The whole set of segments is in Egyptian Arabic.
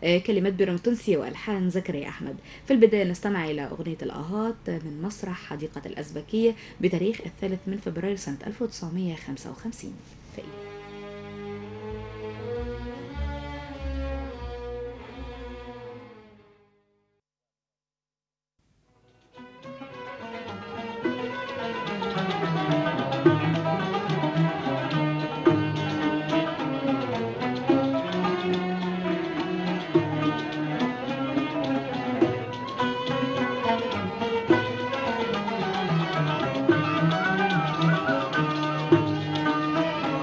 آه، كلمات بيرم تونسي والحان زكريا احمد في البدايه نستمع الى اغنيه الاهات من مسرح حديقه الازبكيه بتاريخ الثالث من فبراير سنه 1955 فإيه؟ Thank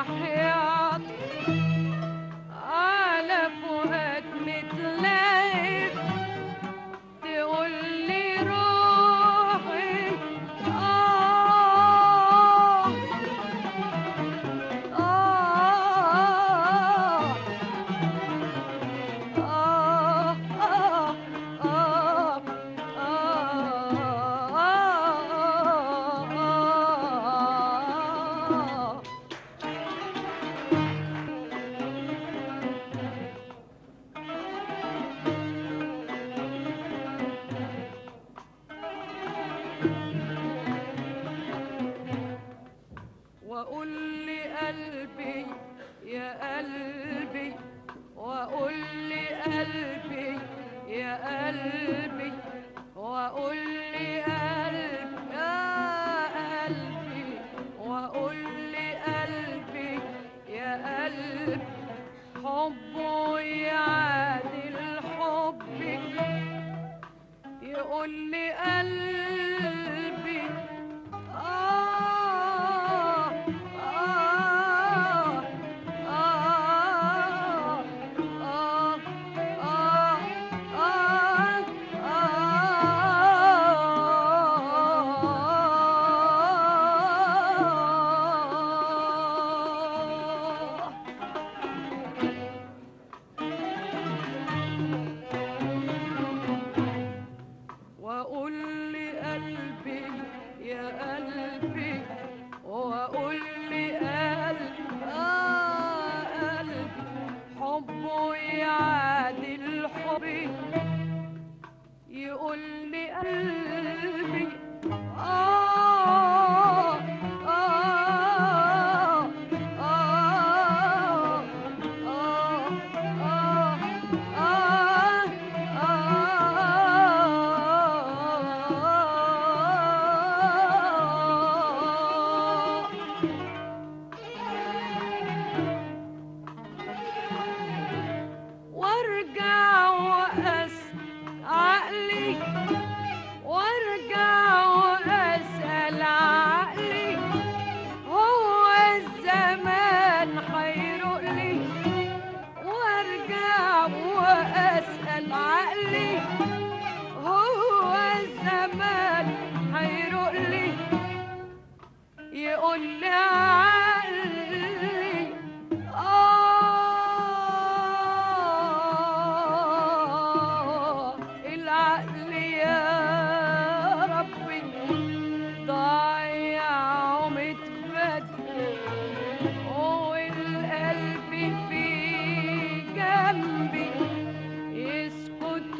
وحياة على فؤاد متلهف تقول لي روحي آه آه آه آه آه آه وقول لي قلبي يا قلبي وقول لي قلبي يا قلبي وقول لي قلبي يا قلبي وقول لي قلبي يا قلبي حبه يعادل حبك يقول لي قلبي آه آه آه آه آه آه آه وأقول لقلبي يا قلبي وأقول لقلبي آه قلبي حبه يعادل حبي يقول لي قلبي آه آه آه آه آه آه آه وارجع وأس عقلي وارجع واسأل عقلي هو الزمان حيروق لي وارجع واسأل عقلي هو الزمان حيروق لي يقول لي عقلي آه العقل يا ربي ضايع ومتبدل والقلب في جنبي يسكت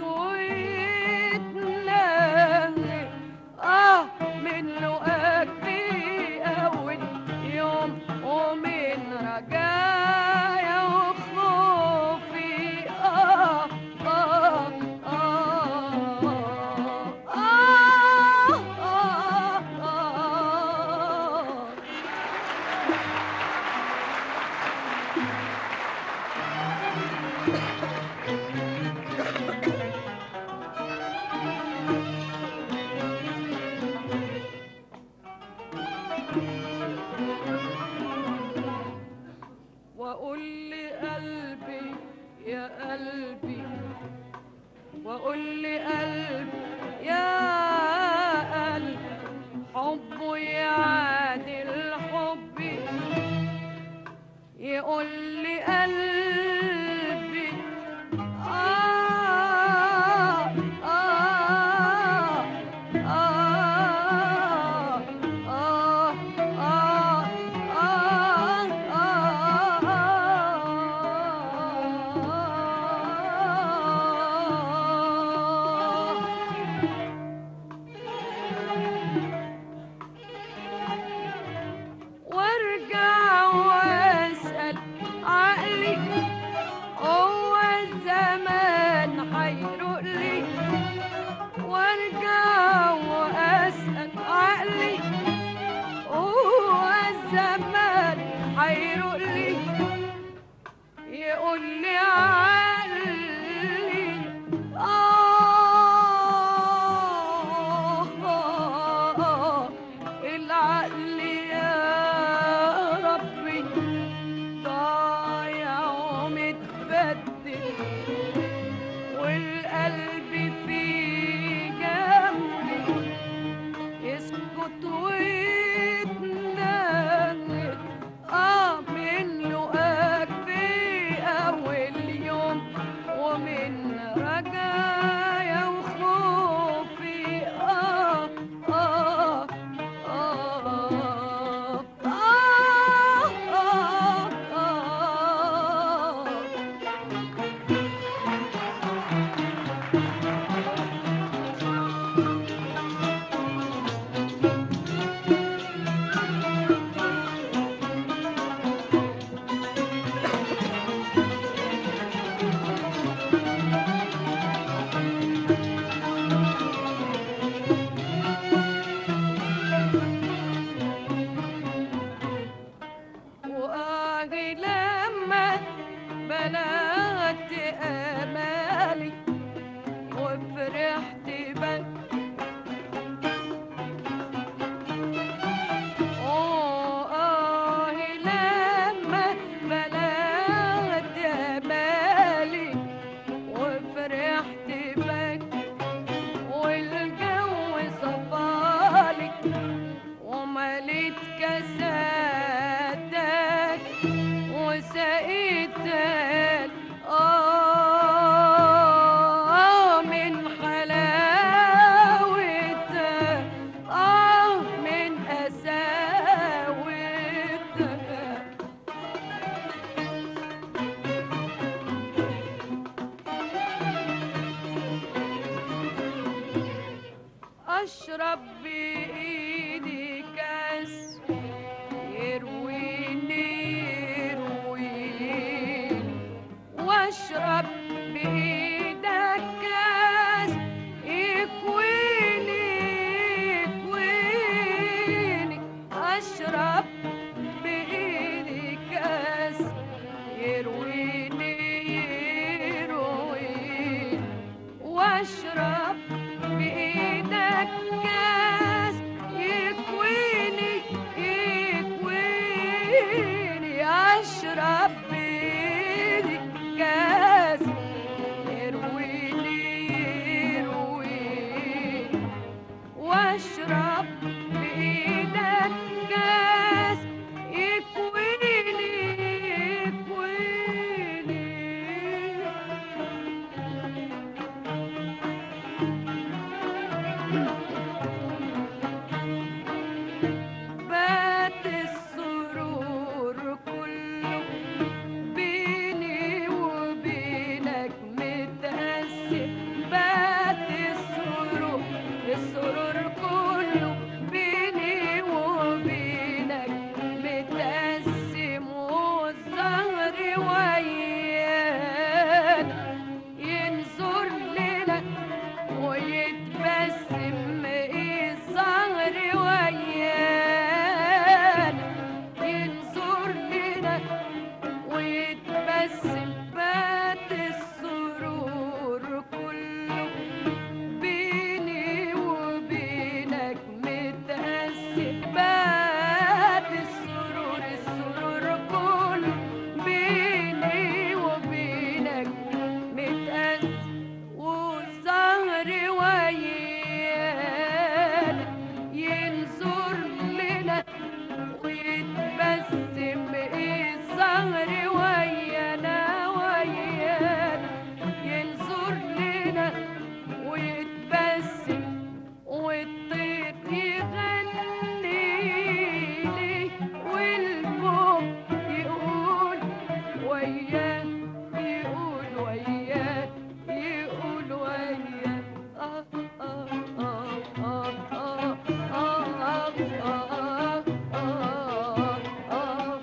ويتنهي اه من لقاك في اول يوم ومن رجايا وخوفي اه اه اه اه اه اه وقول لقلبي يا قلبي وقول لقلبي يا قلبي حبه يعادل حبي يقول لي قلبي آه آه آه آه آه آه آه وارجع واسأل عقلي آه لما بلغت آمالي وفرحت بك آه لما بلغت آمالي وفرحت بك والجو صفالي ومليت كاساتك وسقيتك آه من حلاوتك آه من قساوتك أشرب بإيدي كاس يرويني يرويني واشرب بإيدك كاس يكويني يكويني أشرب بإيدي كاس يرويني يرويني واشرب بإيدك كاس يكويني يكويني أشرب بإيدي كاس يرويني يرويني واشرب بإيدك كاس يكويني يكويني بات السرور كله بيني وبينك متقسم بات السرور السرور كله بيني وبينك متقسم والزهر ويانا ينظر لنا ويتبسم الزهر ويانا ينظر لنا ويتبسم بات السرور كله بيني وبينك متقسم بات السرور السرور كله بيني وبينك متقسم والزهر ويانا ينظر لنا ويتبسم الزهر ويانا ويانا ينظر لنا ويتبسم والطير يغني لي والموج يقول وياه يقول وياه يقول وياه آه آه آه آه آه آه آه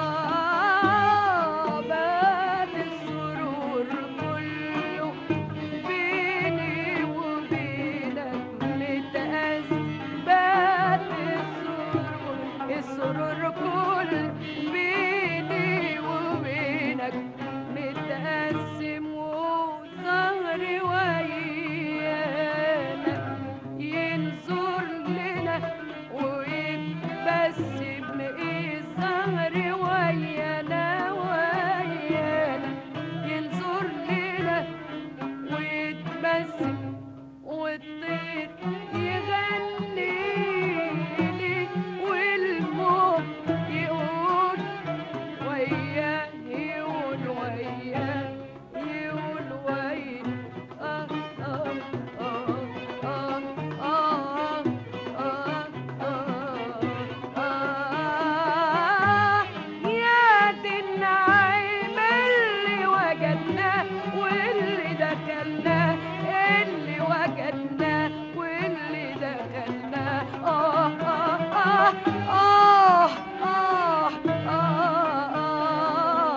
آه باب السرور كله بيني وبينك متأسف باب السرور السرور كله بيني وبينك متقسم وظهر ويانا ينظر لنا ويتبسم الزهر ويانا ويانا ينظر لنا ويتبسم والطير يغني لي والموج يقول وياه يقول وياه يقول وياه آه آه آه آه آه آه آه آه يا دي النعيم اللي وجدناه واللي دخلناه اللي وجدناه واللي دخلناه آه آه آه آه آه آه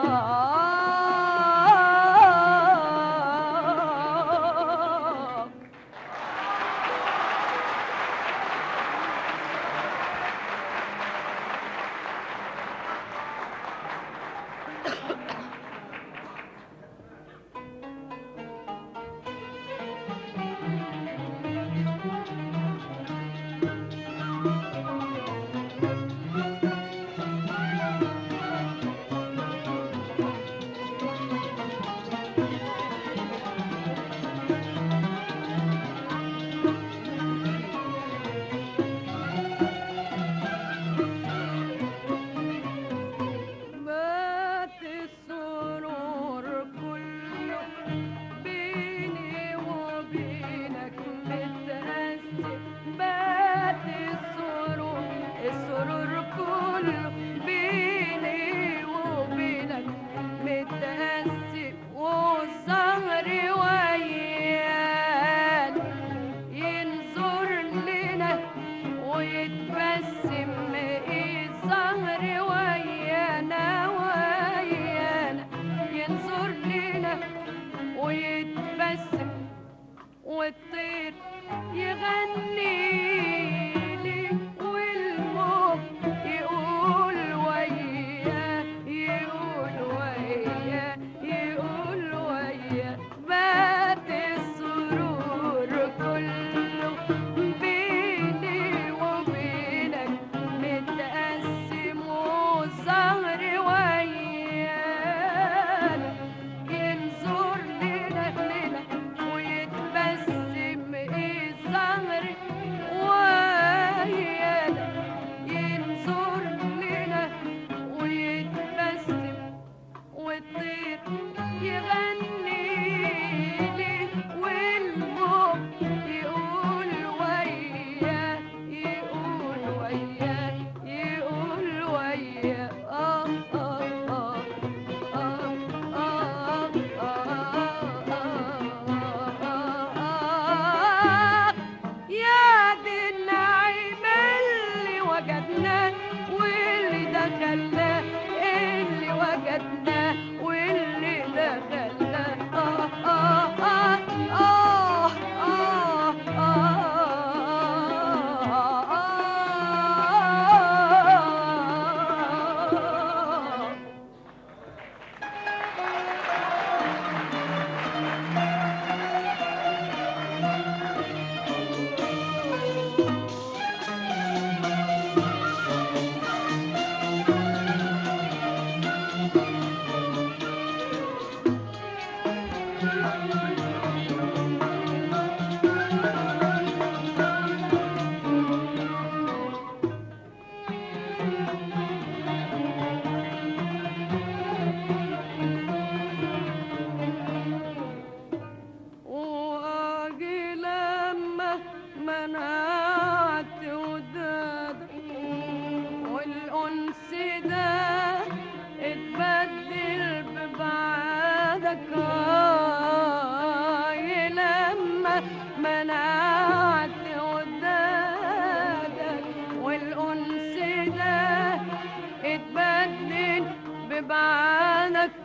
ببعانك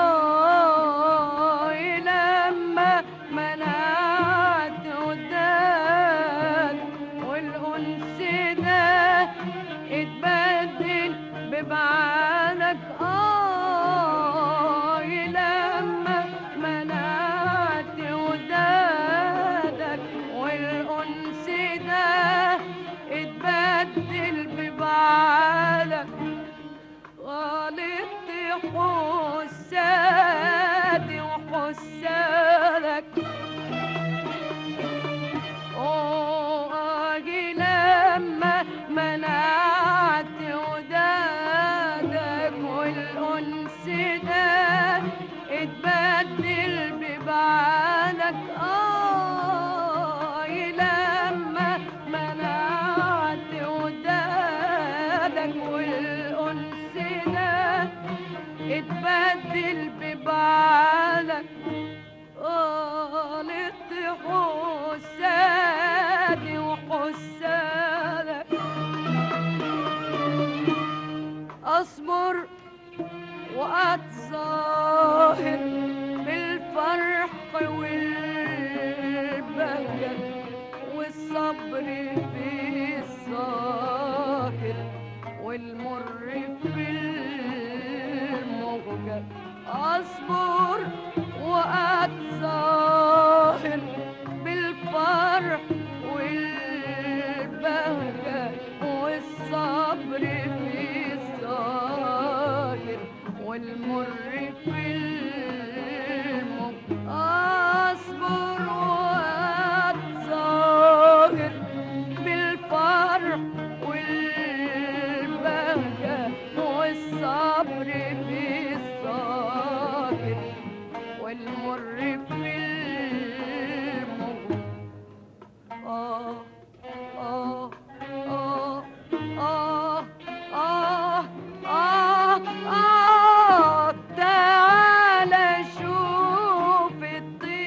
آه لما منعت وداد والأنس ده اتبدل ببعانك آه لما منعت ودادك والأنس ده اتبدل ببعانك غلطت حسادي وحسادك واجي لما منعت ودادك والانس ده اتبدل ببعانك اه لما منعت ودادك والانس ده اتبدل ببعانك غلطت حسادي وحسادك اصبر واتظاهر بالفرح والبهجة والصبر في الظاهر والمر في الموجة اصبر واتظاهر بالفرح والبهجة والصبر في الظاهر والمر في المر اصبر واتظاهر بالفرح والبهجة والصبر في الظاهر والمر في المر آه آه آه آه آه آه آه تعالى شوف الطيب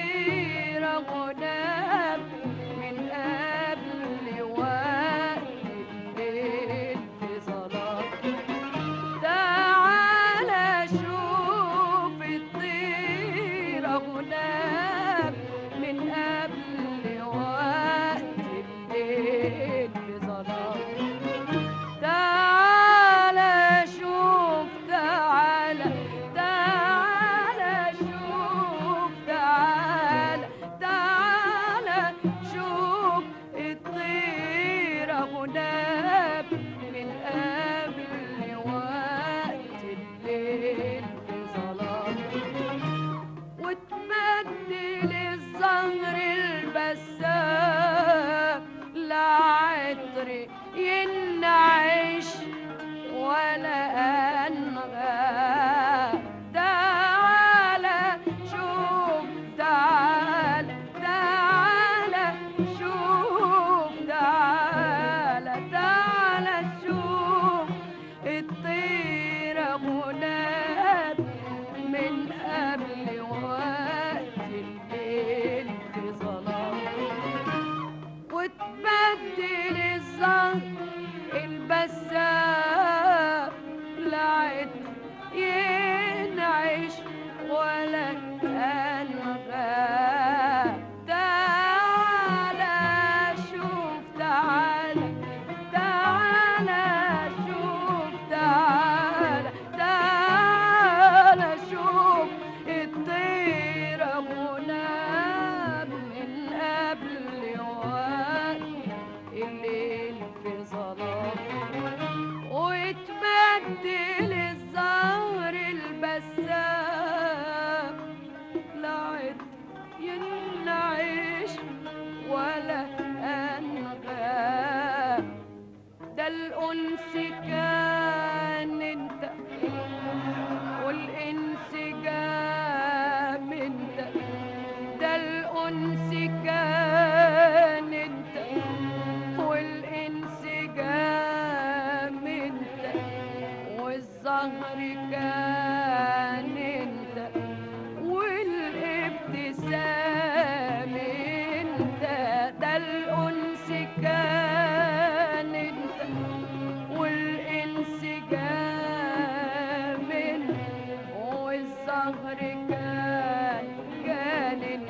والزهر كان جانن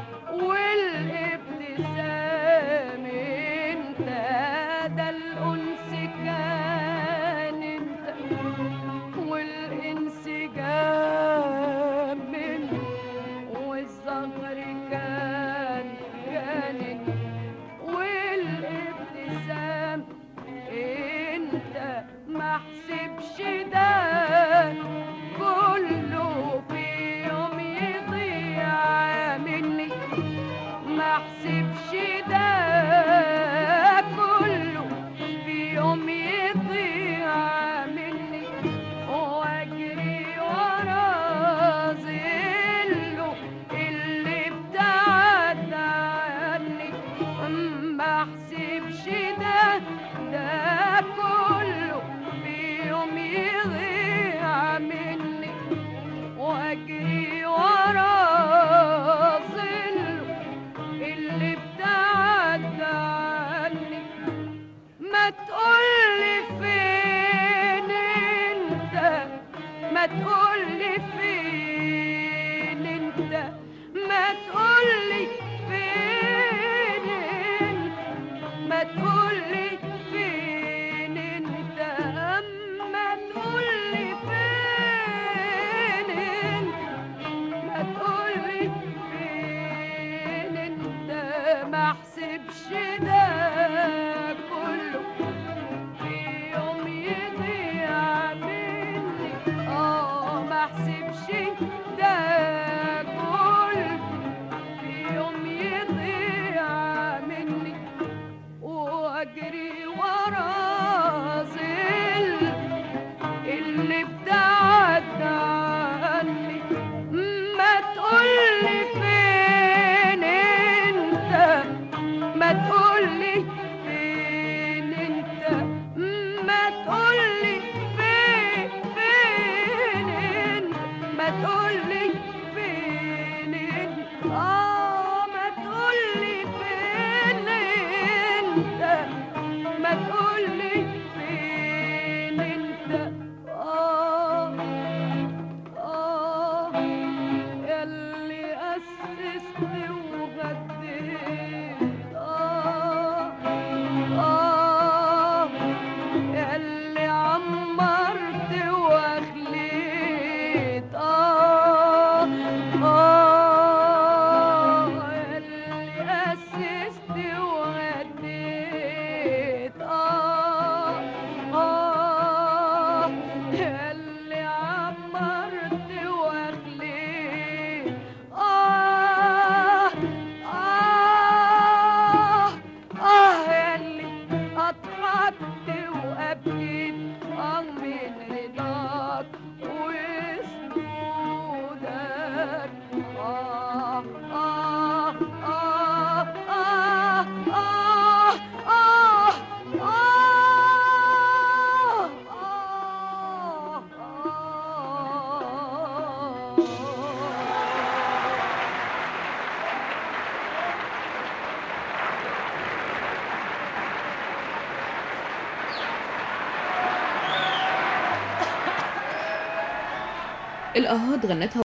والابتسام انت ده الانس كان انت والانسجام منه والزهر كان جانن والابتسام انت ما حسبش ده كله في يوم يضيع مني ما حسبش ده كله في يوم يضيع مني واجري ورا ظله اللي ابتعد عني ما احسبش ده ده كله في يوم يضيع مني واجري ورا ظله اللي ابتعد عني ما تقولي فين انت ما تقولي فين انت ما تقولي فين انت ما تقولي فين انت ما تقولي فين انت ما تقولي فين انت ما احسبش ده كله في يوم يضيع مني اه ما احسبش ده كله في يوم يضيع مني واجري ورا ظل اللي ابتعد عني ما تقولي فين انت ما تقولي فين انت ما تقولي فين فين انت ما تقولي فين انت اه ما تقولي فين انت ما تقولي فين انت اه آه يلي أسست وغديت آه آه يلي عمرت وأخليت آه آه يلي أسست وغديت آه آه يلي عمرت وأخليت آه آه آه يلي أضحكت وأبكيت آه من رضاك وسجودك آه آه آه آه آه آه آه آه الآهات غنتها